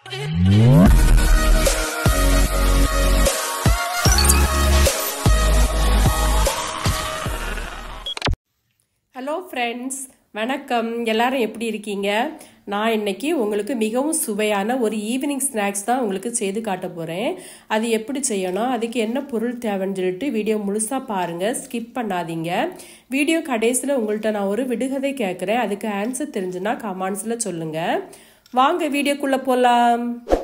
hello friends வணக்கம் எல்லாரும் எப்படி இருக்கீங்க நான் இன்னைக்கு உங்களுக்கு மிகவும் சுவையான ஒரு ஈவினிங் ஸ்நாக்ஸ் தான் உங்களுக்கு செய்து காட்ட போகிறேன் அது எப்படி செய்யணும் அதுக்கு என்ன பொருள் தேவைன்னு சொல்லிட்டு வீடியோ முழுசாக பாருங்கள் ஸ்கிப் பண்ணாதீங்க வீடியோ கடைசியில் உங்கள்கிட்ட நான் ஒரு விடுகதை கேட்குறேன் அதுக்கு ஆன்சர் தெரிஞ்சுன்னா கமெண்ட்ஸில் சொல்லுங்கள் வாங்க வீடியோக்குள்ளே போகலாம்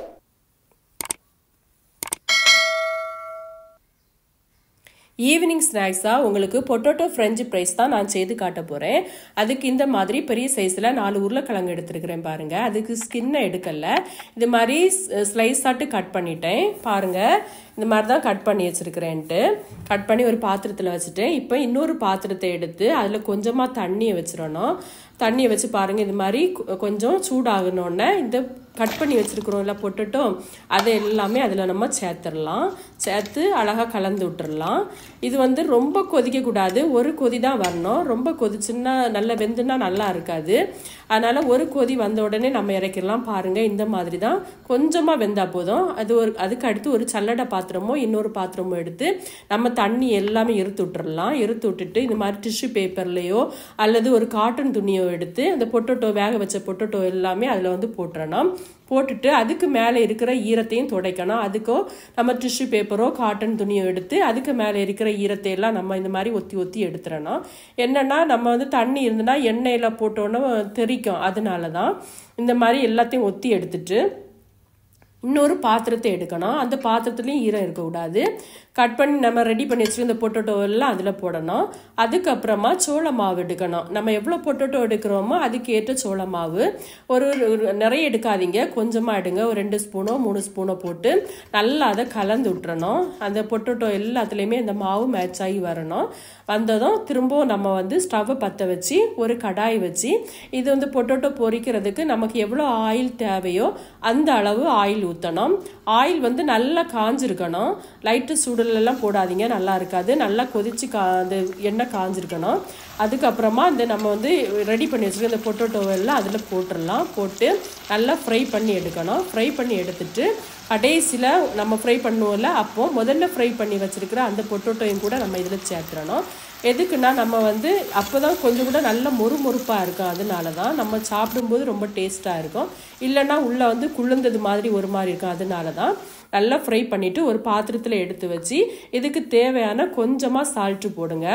ஈவினிங் ஸ்நாக்ஸாக உங்களுக்கு பொட்டோட்டோ ஃப்ரெஞ்சு ஃப்ரைஸ் தான் நான் செய்து காட்ட போகிறேன் அதுக்கு இந்த மாதிரி பெரிய சைஸில் நாலு உருளைக்கிழங்கு எடுத்துருக்கிறேன் பாருங்கள் அதுக்கு ஸ்கின்னை எடுக்கல இது மாதிரி ஸ்லைஸ் ஆட்டு கட் பண்ணிட்டேன் பாருங்கள் இந்த மாதிரி தான் கட் பண்ணி வச்சுருக்கிறேன்ட்டு கட் பண்ணி ஒரு பாத்திரத்தில் வச்சுட்டு இப்போ இன்னொரு பாத்திரத்தை எடுத்து அதில் கொஞ்சமாக தண்ணியை வச்சிடணும் தண்ணியை வச்சு பாருங்கள் இது மாதிரி கொஞ்சம் சூடாகணுன்னே இந்த கட் பண்ணி வச்சுருக்குறோம்ல பொட்டுட்டோ அதை எல்லாமே அதில் நம்ம சேர்த்துடலாம் சேர்த்து அழகாக கலந்து விட்டுறலாம் இது வந்து ரொம்ப கொதிக்கக்கூடாது ஒரு கொதி தான் வரணும் ரொம்ப கொதிச்சுன்னா நல்லா வெந்துன்னா நல்லா இருக்காது அதனால் ஒரு கொதி வந்த உடனே நம்ம இறக்கிடலாம் பாருங்கள் இந்த மாதிரி தான் கொஞ்சமாக வெந்தால் போதும் அது ஒரு அதுக்கு அடுத்து ஒரு சல்லடை பாத்திரமோ இன்னொரு பாத்திரமோ எடுத்து நம்ம தண்ணி எல்லாமே இருத்து விட்டுறலாம் இருத்து விட்டுட்டு இந்த மாதிரி டிஷ்யூ பேப்பர்லேயோ அல்லது ஒரு காட்டன் துணியோ எடுத்து அந்த பொட்டோட்டோ வேக வச்ச பொட்டோட்டோ எல்லாமே அதில் வந்து போட்டுறணும் போட்டுட்டு அதுக்கு மேலே இருக்கிற ஈரத்தையும் துடைக்கணும் அதுக்கோ நம்ம டிஷ்யூ பேப்பரோ காட்டன் துணியோ எடுத்து அதுக்கு மேலே இருக்கிற ஈரத்தை எல்லாம் நம்ம இந்த மாதிரி ஒத்தி ஒத்தி எடுத்துடணும் என்னென்னா நம்ம வந்து தண்ணி இருந்துன்னா எண்ணெயில் போட்டோன்னே தெரிக்கும் அதனால தான் இந்த மாதிரி எல்லாத்தையும் ஒத்தி எடுத்துட்டு இன்னொரு பாத்திரத்தை எடுக்கணும் அந்த பாத்திரத்துலேயும் ஈரம் இருக்கக்கூடாது கட் பண்ணி நம்ம ரெடி பண்ணி வச்சுருக்க இந்த பொட்டோட்டோ எல்லாம் அதில் போடணும் அதுக்கப்புறமா சோள மாவு எடுக்கணும் நம்ம எவ்வளோ பொட்டோட்டோ எடுக்கிறோமோ அதுக்கு ஏற்ற சோள மாவு ஒரு நிறைய எடுக்காதீங்க கொஞ்சமாக எடுங்க ஒரு ரெண்டு ஸ்பூனோ மூணு ஸ்பூனோ போட்டு நல்லா அதை கலந்து விட்டுறணும் அந்த பொட்டோட்டோ எல்லாத்துலேயுமே இந்த மாவு மேட்ச் ஆகி வரணும் வந்ததும் திரும்பவும் நம்ம வந்து ஸ்டவ்வை பற்ற வச்சு ஒரு கடாய் வச்சு இது வந்து பொட்டோட்டோ பொரிக்கிறதுக்கு நமக்கு எவ்வளோ ஆயில் தேவையோ அந்த அளவு ஆயில் ஊற்றணும் ஆயில் வந்து நல்லா காஞ்சிருக்கணும் லைட்டு சூடுலெல்லாம் போடாதீங்க நல்லா இருக்காது நல்லா கொதிச்சு கா அந்த எண்ணெய் காஞ்சிருக்கணும் அதுக்கப்புறமா இந்த நம்ம வந்து ரெடி பண்ணி வச்சுருக்க இந்த பொட்டோட்டோ எல்லாம் அதில் போட்டுடலாம் போட்டு நல்லா ஃப்ரை பண்ணி எடுக்கணும் ஃப்ரை பண்ணி எடுத்துட்டு கடைசியில் நம்ம ஃப்ரை பண்ணுவோம்ல அப்போ முதல்ல ஃப்ரை பண்ணி வச்சுருக்கிற அந்த பொட்டோட்டோயும் கூட நம்ம இதில் சேர்த்துறணும் எதுக்குன்னா நம்ம வந்து அப்போ தான் கொஞ்சம் கூட நல்ல மொறு மொறுப்பாக இருக்கும் அதனால தான் நம்ம சாப்பிடும்போது ரொம்ப டேஸ்ட்டாக இருக்கும் இல்லைன்னா உள்ளே வந்து குளிர்ந்தது மாதிரி ஒரு மாதிரி இருக்கும் அதனால தான் நல்லா ஃப்ரை பண்ணிவிட்டு ஒரு பாத்திரத்தில் எடுத்து வச்சு இதுக்கு தேவையான கொஞ்சமாக சால்ட்டு போடுங்க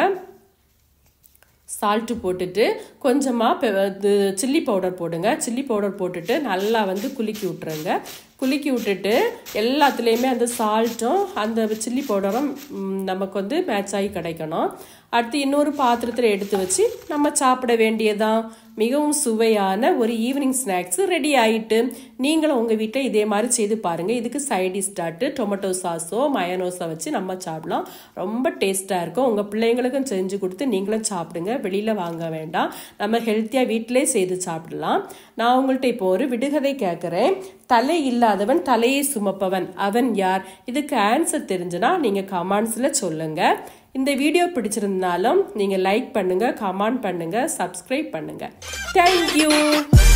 சால்ட்டு போட்டுட்டு கொஞ்சமாக சில்லி பவுடர் போடுங்க சில்லி பவுடர் போட்டுட்டு நல்லா வந்து குலுக்கி விட்ருங்க குலுக்கி விட்டுட்டு எல்லாத்துலேயுமே அந்த சால்ட்டும் அந்த சில்லி பவுடரும் நமக்கு வந்து மேட்ச் ஆகி கிடைக்கணும் அடுத்து இன்னொரு பாத்திரத்தில் எடுத்து வச்சு நம்ம சாப்பிட வேண்டியதான் மிகவும் சுவையான ஒரு ஈவினிங் ஸ்நாக்ஸ் ரெடி ஆகிட்டு நீங்களும் உங்கள் வீட்டை இதே மாதிரி செய்து பாருங்கள் இதுக்கு சைடி ஸ்டார்ட்டு டொமேட்டோ சாஸோ மயனோஸோ வச்சு நம்ம சாப்பிடலாம் ரொம்ப டேஸ்ட்டாக இருக்கும் உங்கள் பிள்ளைங்களுக்கும் செஞ்சு கொடுத்து நீங்களும் சாப்பிடுங்க வெளியில் வாங்க வேண்டாம் நம்ம ஹெல்த்தியாக வீட்டிலே செய்து சாப்பிடலாம் நான் உங்கள்கிட்ட இப்போ ஒரு விடுகதை கேட்குறேன் தலை இல்லாதவன் தலையை சுமப்பவன் அவன் யார் இதுக்கு ஆன்சர் தெரிஞ்சுனா நீங்கள் கமெண்ட்ஸில் சொல்லுங்கள் இந்த வீடியோ பிடிச்சிருந்தாலும் நீங்கள் லைக் பண்ணுங்கள் கமெண்ட் பண்ணுங்கள் சப்ஸ்கிரைப் பண்ணுங்கள் தேங்க்யூ